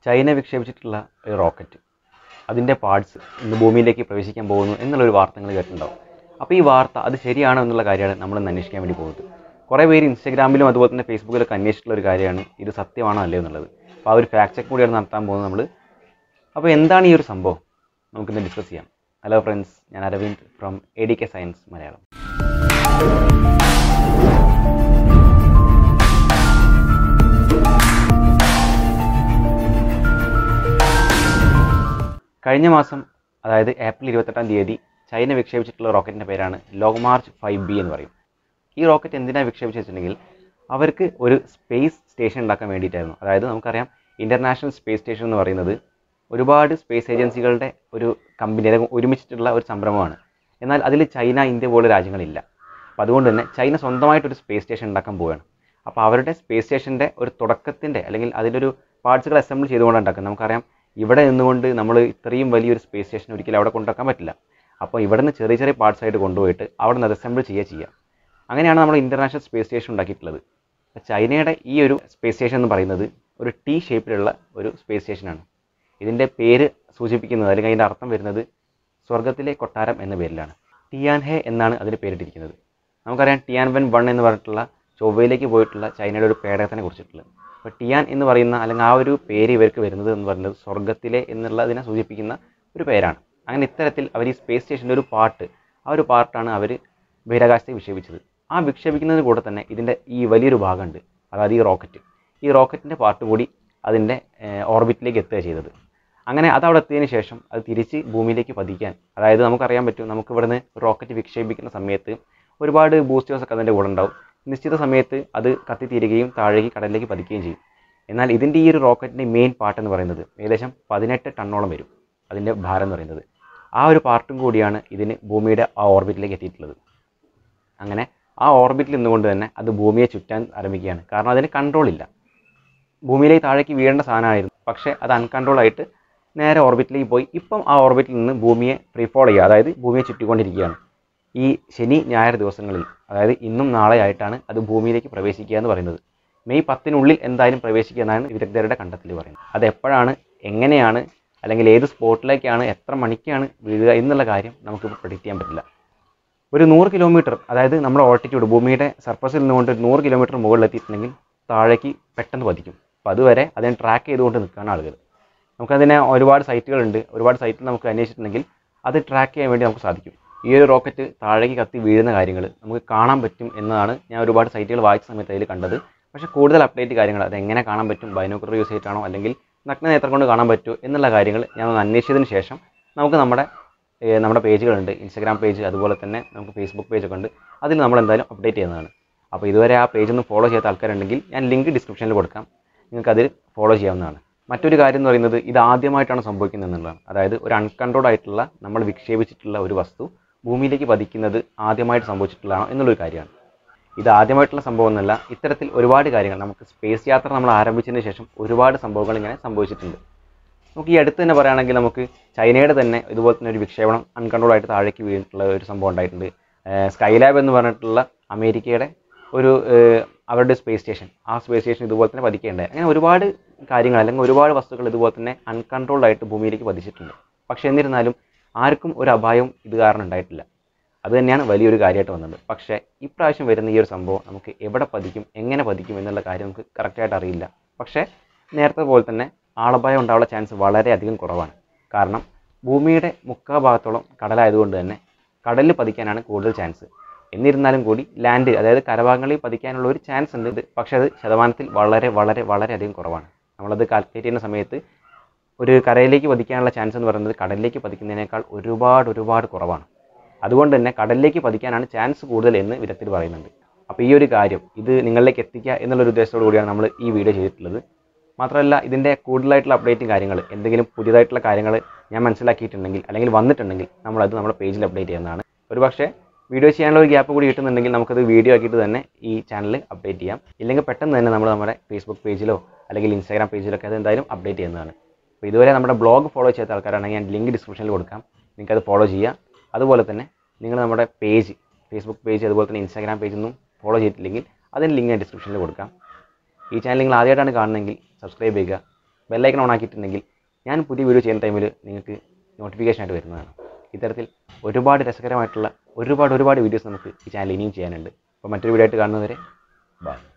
China വിക്ഷേപിച്ചിട്ടുള്ള ഒരു rocket അതിൻ്റെ parts ഇന്ന് ഭൂമിയിലേക്ക് പ്രവേശിക്കാൻ പോകുന്നു എന്നുള്ളൊരു വാർത്ത നിങ്ങൾ കേട്ടിട്ടുണ്ടാവും അപ്പോൾ ഈ വാർത്ത അത് ശരിയാണോ എന്നുള്ള കാര്യമാണ് നമ്മളിന്ന് അന്വേഷിക്കാൻ വേണ്ടി പോകുന്നത് കുറേ പേര് ഇൻസ്റ്റാഗ്രാമിലും അതുപോലെ തന്നെ ഫേസ്ബുക്കിലൊക്കെ അന്വേഷിച്ചിട്ടുള്ള ഒരു കാര്യമാണ് ഇത് സത്യമാണോ അല്ലയോ എന്നുള്ളത് അപ്പോൾ ആ ഒരു ഫാക്ട് ചെക്ക് കൂടിയാണ് നടത്താൻ പോകുന്നത് നമ്മൾ അപ്പോൾ എന്താണ് ഈ ഒരു സംഭവം നമുക്കിന്ന് ഡിസ്കസ് ചെയ്യാം ഹലോ ഫ്രണ്ട്സ് ഞാൻ Aravind from A D K science Malayalam കഴിഞ്ഞ മാസം അതായത് ഏപ്രിൽ ഇരുപത്തെട്ടാം തീയതി ചൈന വിക്ഷേപിച്ചിട്ടുള്ള റോക്കറ്റിൻ്റെ പേരാണ് ലോങ് മാർച്ച് ഫൈവ് ബി എന്ന് പറയും ഈ റോക്കറ്റ് എന്തിനാണ് വിക്ഷേപിച്ച് വെച്ചിട്ടുണ്ടെങ്കിൽ അവർക്ക് ഒരു സ്പേസ് സ്റ്റേഷൻ ഉണ്ടാക്കാൻ വേണ്ടിയിട്ടായിരുന്നു അതായത് നമുക്കറിയാം ഇൻ്റർനാഷണൽ സ്പേസ് സ്റ്റേഷൻ എന്ന് പറയുന്നത് ഒരുപാട് സ്പേസ് ഏജൻസികളുടെ ഒരു കമ്പനി അല്ലെങ്കിൽ ഒരുമിച്ചിട്ടുള്ള ഒരു സംരംഭമാണ് എന്നാൽ അതിൽ ചൈന ഇന്ത്യ പോലുള്ള രാജ്യങ്ങളില്ല അപ്പോൾ അതുകൊണ്ട് തന്നെ ചൈന സ്വന്തമായിട്ടൊരു സ്പേസ് സ്റ്റേഷൻ ഉണ്ടാക്കാൻ പോവുകയാണ് അപ്പോൾ അവരുടെ സ്പേസ് സ്റ്റേഷൻ്റെ ഒരു തുടക്കത്തിൻ്റെ അല്ലെങ്കിൽ അതിലൊരു പാർട്സുകൾ അസംബിൾ ചെയ്തുകൊണ്ടാണ് ഉണ്ടാക്കുന്നത് നമുക്കറിയാം ഇവിടെ നിന്നുകൊണ്ട് നമ്മൾ ഇത്രയും വലിയൊരു സ്പേസ് സ്റ്റേഷൻ ഒരിക്കലും അവിടെ കൊണ്ടുവെക്കാൻ പറ്റില്ല അപ്പോൾ ഇവിടെ നിന്ന് ചെറിയ ചെറിയ പാർട്സ് ആയിട്ട് കൊണ്ടുപോയിട്ട് അവിടെ നിന്ന് അസംബിൾ ചെയ്യുക ചെയ്യുക അങ്ങനെയാണ് നമ്മൾ ഇൻ്റർനാഷണൽ സ്പേസ് സ്റ്റേഷൻ ഉണ്ടാക്കിയിട്ടുള്ളത് അപ്പോൾ ചൈനയുടെ ഈ ഒരു സ്പേസ് സ്റ്റേഷൻ എന്ന് പറയുന്നത് ഒരു ടി ഷേപ്പിലുള്ള ഒരു സ്പേസ് സ്റ്റേഷനാണ് ഇതിൻ്റെ പേര് സൂചിപ്പിക്കുന്നത് അല്ലെങ്കിൽ അതിൻ്റെ അർത്ഥം വരുന്നത് സ്വർഗത്തിലെ കൊട്ടാരം എന്ന പേരിലാണ് ടിയാൻഹെ എന്നാണ് അതിന് പേരിട്ടിരിക്കുന്നത് നമുക്കറിയാം ടിയാൻ വെൻ വൺ എന്ന് പറഞ്ഞിട്ടുള്ള ചൊവ്വയിലേക്ക് പോയിട്ടുള്ള ചൈനയുടെ ഒരു പേടകത്തിനെ കുറിച്ചിട്ടുള്ളത് അപ്പോൾ ടിയാൻ എന്ന് പറയുന്ന അല്ലെങ്കിൽ ആ ഒരു പേര് ഇവർക്ക് വരുന്നത് എന്ന് പറയുന്നത് സ്വർഗത്തിലെ എന്നുള്ളതിനെ സൂചിപ്പിക്കുന്ന ഒരു പേരാണ് അങ്ങനെ ഇത്തരത്തിൽ അവർ ഈ സ്പേസ് സ്റ്റേഷൻ്റെ ഒരു പാർട്ട് ആ ഒരു പാർട്ടാണ് അവർ ബഹിരാകാശത്തേക്ക് വിക്ഷേപിച്ചത് ആ വിക്ഷേപിക്കുന്നതിന് കൂടെ തന്നെ ഇതിൻ്റെ ഈ വലിയൊരു ഭാഗമുണ്ട് അതായത് ഈ റോക്കറ്റ് ഈ റോക്കറ്റിൻ്റെ പാർട്ട് കൂടി അതിൻ്റെ ഓർബിറ്റിലേക്ക് എത്തുക ചെയ്തത് അങ്ങനെ അത് അവിടെ എത്തിയതിന് ശേഷം അത് തിരിച്ച് ഭൂമിയിലേക്ക് പതിക്കാൻ അതായത് നമുക്കറിയാൻ പറ്റും നമുക്ക് ഇവിടുന്ന് റോക്കറ്റ് വിക്ഷേപിക്കുന്ന സമയത്ത് ഒരുപാട് ബൂസ്റ്റേഴ്സ് ഒക്കെ അതിൻ്റെ കൂടെ ഉണ്ടാവും നിശ്ചിത സമയത്ത് അത് കത്തിത്തീരുകയും താഴേക്ക് കടലിലേക്ക് പതിക്കുകയും ചെയ്യും എന്നാൽ ഇതിൻ്റെ ഈ ഒരു റോക്കറ്റിൻ്റെ മെയിൻ പാർട്ട് എന്ന് പറയുന്നത് ഏകദേശം പതിനെട്ട് ടണ്ണോളം വരും അതിൻ്റെ ഭാരം എന്ന് പറയുന്നത് ആ ഒരു പാർട്ടും കൂടിയാണ് ഇതിന് ഭൂമിയുടെ ആ ഓർബിറ്റിലേക്ക് എത്തിയിട്ടുള്ളത് അങ്ങനെ ആ ഓർബിറ്റിൽ നിന്നുകൊണ്ട് തന്നെ അത് ഭൂമിയെ ചുറ്റാൻ ആരംഭിക്കുകയാണ് കാരണം അതിന് കൺട്രോൾ ഇല്ല ഭൂമിയിലേക്ക് താഴേക്ക് വീഴേണ്ട സാധനമായിരുന്നു പക്ഷേ അത് അൺകൺട്രോൾ ആയിട്ട് നേരെ ഓർബിറ്റിലേക്ക് പോയി ഇപ്പം ആ ഓർബിറ്റിൽ നിന്ന് ഭൂമിയെ ഫ്രീ ഫോൾ ചെയ്യുക അതായത് ഭൂമിയെ ചുറ്റിക്കൊണ്ടിരിക്കുകയാണ് ഈ ശനി ഞായർ ദിവസങ്ങളിൽ അതായത് ഇന്നും നാളെ ആയിട്ടാണ് അത് ഭൂമിയിലേക്ക് പ്രവേശിക്കുക എന്ന് പറയുന്നത് മെയ് പത്തിനുള്ളിൽ എന്തായാലും പ്രവേശിക്കുക എന്നാണ് വിദഗ്ധരുടെ കണ്ടെത്തൽ പറയുന്നത് അത് എപ്പോഴാണ് എങ്ങനെയാണ് അല്ലെങ്കിൽ ഏത് സ്പോട്ടിലേക്കാണ് എത്ര മണിക്കാണ് വീഴുക എന്നുള്ള കാര്യം നമുക്കിപ്പോൾ പ്രെഡിക്റ്റ് ചെയ്യാൻ പറ്റില്ല ഒരു നൂറ് കിലോമീറ്റർ അതായത് നമ്മുടെ ഓൾട്ടിറ്റ്യൂഡ് ഭൂമിയുടെ സർഫസിൽ നിന്നുകൊണ്ട് ഒരു നൂറ് കിലോമീറ്റർ മുകളിലെത്തിയിട്ടുണ്ടെങ്കിൽ താഴേക്ക് പെട്ടെന്ന് പതിക്കും അപ്പോൾ അതുവരെ അതിനെ ട്രാക്ക് ചെയ്തുകൊണ്ട് നിൽക്കുകയാണ് ആളുകൾ നമുക്കതിനെ ഒരുപാട് സൈറ്റുകളുണ്ട് ഒരുപാട് സൈറ്റിൽ നമുക്ക് അന്വേഷിച്ചിട്ടുണ്ടെങ്കിൽ അത് ട്രാക്ക് ചെയ്യാൻ വേണ്ടി നമുക്ക് സാധിക്കും ഈ ഒരു റോക്കറ്റ് താഴേക്ക് കത്തി വീഴുന്ന കാര്യങ്ങൾ നമുക്ക് കാണാൻ പറ്റും എന്നതാണ് ഞാൻ ഒരുപാട് സൈറ്റുകൾ വായിച്ച സമയത്ത് അതിൽ കണ്ടത് പക്ഷേ കൂടുതൽ അപ്ഡേറ്റ് കാര്യങ്ങൾ അത് എങ്ങനെ കാണാൻ പറ്റും ബൈനോക്കുലർ യൂസ് ചെയ്തിട്ടാണോ അല്ലെങ്കിൽ നഗ്നനേത്രം കൊണ്ട് കാണാൻ പറ്റുമോ എന്നുള്ള കാര്യങ്ങൾ ഞാൻ ഒന്ന് അന്വേഷിച്ചതിന് ശേഷം നമുക്ക് നമ്മുടെ ഏഹ് നമ്മുടെ പേജുകളുണ്ട് ഇൻസ്റ്റാഗ്രാം പേജ് അതുപോലെ തന്നെ നമുക്ക് ഫേസ്ബുക്ക് പേജൊക്കെ ഉണ്ട് അതിൽ നമ്മൾ എന്തായാലും അപ്ഡേറ്റ് ചെയ്യുന്നതാണ് അപ്പോൾ ഇതുവരെ ആ പേജ് ഒന്ന് ഫോളോ ചെയ്യാത്ത ആൾക്കാരുണ്ടെങ്കിൽ ഞാൻ ലിങ്ക് ഡിസ്ക്രിപ്ഷനിൽ കൊടുക്കാം നിങ്ങൾക്ക് അതിൽ ഫോളോ ചെയ്യാവുന്നതാണ് മറ്റൊരു കാര്യം എന്ന് പറയുന്നത് ഇത് ആദ്യമായിട്ടാണ് സംഭവിക്കുന്നത് എന്നുള്ളതാണ് അതായത് ഒരു അൺകൺട്രോൾഡ് ആയിട്ടുള്ള നമ്മൾ വിക്ഷേപിച്ചിട്ടുള്ള ഒരു വസ്തു ഭൂമിയിലേക്ക് പതിക്കുന്നത് ആദ്യമായിട്ട് സംഭവിച്ചിട്ടുള്ളതാണോ എന്നുള്ളൊരു കാര്യമാണ് ഇത് ആദ്യമായിട്ടുള്ള സംഭവം എന്നല്ല ഇത്തരത്തിൽ ഒരുപാട് കാര്യങ്ങൾ നമുക്ക് സ്പേസ് യാത്ര നമ്മൾ ആരംഭിച്ചതിന് ശേഷം ഒരുപാട് സംഭവങ്ങൾ ഇങ്ങനെ സംഭവിച്ചിട്ടുണ്ട് നമുക്ക് ഈ അടുത്ത് തന്നെ പറയുകയാണെങ്കിൽ നമുക്ക് ചൈനയുടെ തന്നെ ഇതുപോലെ തന്നെ ഒരു വിക്ഷേപണം അൺകൺട്രോൾ ആയിട്ട് താഴേക്ക് വീണിട്ടുള്ള ഒരു സംഭവം ഉണ്ടായിട്ടുണ്ട് സ്കൈലാബ് എന്ന് പറഞ്ഞിട്ടുള്ള അമേരിക്കയുടെ ഒരു ഏഹ്, അവരുടെ സ്പേസ് സ്റ്റേഷൻ ആ സ്പേസ് സ്റ്റേഷൻ ഇതുപോലെ തന്നെ പതിക്കേണ്ടായി അങ്ങനെ ഒരുപാട് കാര്യങ്ങൾ അല്ലെങ്കിൽ ഒരുപാട് വസ്തുക്കൾ ഇതുപോലെ തന്നെ അൺകൺട്രോൾഡ് ആയിട്ട് ഭൂമിയിലേക്ക് പതിച്ചിട്ടുണ്ട് പക്ഷേ എന്നിരുന്നാലും ആർക്കും ഒരു അപായവും ഇത് കാരണം ഉണ്ടായിട്ടില്ല അത് തന്നെയാണ് വലിയൊരു കാര്യമായിട്ട് വന്നത് പക്ഷേ ഇപ്രാവശ്യം വരുന്ന ഈ ഒരു സംഭവം നമുക്ക് എവിടെ പതിക്കും എങ്ങനെ പതിക്കും എന്നുള്ള കാര്യം നമുക്ക് കറക്റ്റായിട്ട് അറിയില്ല പക്ഷേ നേരത്തെ പോലെ തന്നെ ആളപായം ഉണ്ടാവാനുള്ള ചാൻസ് വളരെയധികം കുറവാണ് കാരണം ഭൂമിയുടെ മുക്കാ ഭാഗത്തോളം കടലായതുകൊണ്ട് തന്നെ കടലിൽ പതിക്കാനാണ് കൂടുതൽ ചാൻസ് എന്നിരുന്നാലും കൂടി ലാൻഡ് അതായത് കരഭാഗങ്ങളിൽ പതിക്കാനുള്ള ഒരു ചാൻസ് ഉണ്ട് ഇത് പക്ഷേ അത് ശതമാനത്തിൽ വളരെ വളരെ വളരെ അധികം കുറവാണ് നമ്മളത് കാൽക്കുലേറ്റ് ചെയ്യുന്ന സമയത്ത് ഒരു കരയിലേക്ക് പതിക്കാനുള്ള ചാൻസ് എന്ന് പറയുന്നത് കടലിലേക്ക് പതിക്കുന്നതിനേക്കാൾ ഒരുപാട് ഒരുപാട് കുറവാണ് അതുകൊണ്ട് തന്നെ കടലിലേക്ക് പതിക്കാനാണ് ചാൻസ് കൂടുതൽ എന്ന് വിദഗ്ധർ പറയുന്നുണ്ട് അപ്പോൾ ഈ ഒരു കാര്യം ഇത് നിങ്ങളിലേക്ക് എത്തിക്കുക എന്നുള്ളൊരു ഉദ്ദേശത്തോടു കൂടിയാണ് നമ്മൾ ഈ വീഡിയോ ചെയ്തിട്ടുള്ളത് മാത്രമല്ല ഇതിൻ്റെ കൂടുതലായിട്ടുള്ള അപ്ഡേറ്റും കാര്യങ്ങൾ എന്തെങ്കിലും പുതിയതായിട്ടുള്ള കാര്യങ്ങൾ ഞാൻ മനസ്സിലാക്കിയിട്ടുണ്ടെങ്കിൽ അല്ലെങ്കിൽ വന്നിട്ടുണ്ടെങ്കിൽ നമ്മളത് നമ്മുടെ പേജിൽ അപ്ഡേറ്റ് ചെയ്യുന്നതാണ് ഒരു പക്ഷേ വീഡിയോ ചെയ്യാനുള്ള ഒരു ഗ്യാപ്പ് കൂടി കിട്ടുന്നുണ്ടെങ്കിൽ നമുക്കത് വീഡിയോ ആക്കിയിട്ട് തന്നെ ഈ ചാനൽ അപ്ഡേറ്റ് ചെയ്യാം ഇല്ലെങ്കിൽ പെട്ടെന്ന് തന്നെ നമ്മൾ നമ്മുടെ ഫേസ്ബുക്ക് പേജിലോ അല്ലെങ്കിൽ ഇൻസ്റ്റാഗ്രാം പേജിലൊക്കെ അത് എന്തായാലും അപ്ഡേറ്റ് ചെയ്യുന്നതാണ് അപ്പോൾ ഇതുവരെ നമ്മുടെ ബ്ലോഗ് ഫോളോ ചെയ്യാത്ത ആൾക്കാരാണെങ്കിൽ ഞാൻ ലിങ്ക് ഡിസ്ക്രിപ്ഷനിൽ കൊടുക്കാം നിങ്ങൾക്കത് ഫോളോ ചെയ്യാം അതുപോലെ തന്നെ നിങ്ങൾ നമ്മുടെ പേജ് ഫേസ്ബുക്ക് പേജ് അതുപോലെ തന്നെ ഇൻസ്റ്റാഗ്രാം പേജൊന്നും ഫോളോ ചെയ്തിട്ടില്ലെങ്കിൽ അതിന് ലിങ്ക് ഞാൻ ഡിസ്ക്രിപ്ഷനിൽ കൊടുക്കാം ഈ ചാനൽ നിങ്ങൾ ആദ്യമായിട്ടാണ് കാണുന്നതെങ്കിൽ സബ്സ്ക്രൈബ് ചെയ്യുക ബെല്ലൈക്കൺ ഓൺ ആക്കിയിട്ടുണ്ടെങ്കിൽ ഞാൻ പുതിയ വീഡിയോ ചെയ്യുന്ന ടൈമിൽ നിങ്ങൾക്ക് നോട്ടിഫിക്കേഷൻ ആയിട്ട് വരുന്നതാണ് ഇത്തരത്തിൽ ഒരുപാട് രസകരമായിട്ടുള്ള ഒരുപാട് ഒരുപാട് വീഡിയോസ് നമുക്ക് ഈ ചാനൽ ഇനിയും ചെയ്യാനുണ്ട് അപ്പോൾ മറ്റൊരു വീഡിയോ ആയിട്ട് കാണുന്നവരെ ബൈ